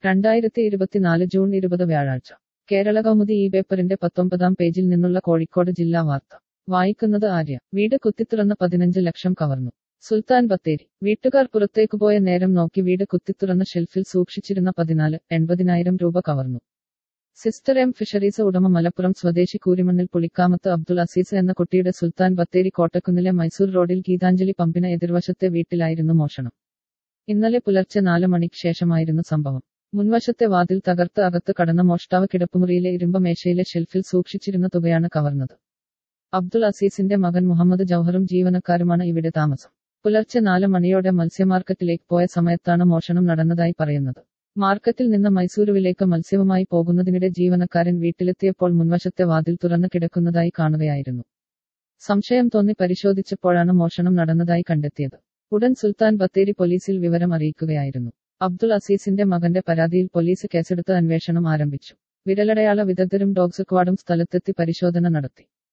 രണ്ടായിരത്തി ഇരുപത്തിനാല് ജൂൺ ഇരുപത് വ്യാഴാഴ്ച കേരള കൗമുദി ഈ പേപ്പറിന്റെ പത്തൊമ്പതാം പേജിൽ നിന്നുള്ള കോഴിക്കോട് ജില്ലാ വാർത്ത വായിക്കുന്നത് ആര്യ വീട് കുത്തിത്തുറന്ന് പതിനഞ്ച് ലക്ഷം കവർന്നു സുൽത്താൻ ബത്തേരി വീട്ടുകാർ പുറത്തേക്ക് പോയ നേരം നോക്കി വീട് കുത്തിത്തുറന്ന് ഷെൽഫിൽ സൂക്ഷിച്ചിരുന്ന പതിനാല് എൺപതിനായിരം രൂപ കവർന്നു സിസ്റ്റർ എം ഫിഷറീസ് ഉടമ മലപ്പുറം സ്വദേശി കൂരിമണ്ണിൽ പുളിക്കാമത്ത് അബ്ദുൾ അസീസ് എന്ന കുട്ടിയുടെ സുൽത്താൻ ബത്തേരി കോട്ടക്കുന്നിലെ മൈസൂർ റോഡിൽ ഗീതാഞ്ജലി പമ്പിന് എതിർവശത്തെ വീട്ടിലായിരുന്നു മോഷണം ഇന്നലെ പുലർച്ചെ നാല് മണിക്ക് ശേഷമായിരുന്നു സംഭവം മുൻവശത്തെ വാതിൽ തകർത്ത് അകത്ത് കടന്ന മോഷ്ടാവ് കിടപ്പുമുറിയിലെ ഇരുമ്പ മേശയിലെ ഷെൽഫിൽ സൂക്ഷിച്ചിരുന്ന തുകയാണ് കവർന്നത് അബ്ദുൾ അസീസിന്റെ മകൻ മുഹമ്മദ് ജൌഹറും ജീവനക്കാരുമാണ് ഇവിടെ താമസം പുലർച്ചെ നാല് മണിയോടെ മത്സ്യമാർക്കറ്റിലേക്ക് പോയ സമയത്താണ് മോഷണം നടന്നതായി പറയുന്നത് മാർക്കറ്റിൽ നിന്ന് മൈസൂരുവിലേക്ക് മത്സ്യവുമായി പോകുന്നതിനിടെ ജീവനക്കാരൻ വീട്ടിലെത്തിയപ്പോൾ മുൻവശത്തെ വാതിൽ തുറന്നു കിടക്കുന്നതായി കാണുകയായിരുന്നു സംശയം തോന്നി പരിശോധിച്ചപ്പോഴാണ് മോഷണം നടന്നതായി കണ്ടെത്തിയത് ഉടൻ സുൽത്താൻ ബത്തേരി പോലീസിൽ വിവരം അറിയിക്കുകയായിരുന്നു അബ്ദുൾ അസീസിന്റെ മകന്റെ പരാതിയിൽ പോലീസ് കേസെടുത്ത് അന്വേഷണം ആരംഭിച്ചു വിരലടയാള വിദഗ്ധരും ഡോഗ് സ്ക്വാഡും സ്ഥലത്തെത്തി പരിശോധന നടത്തി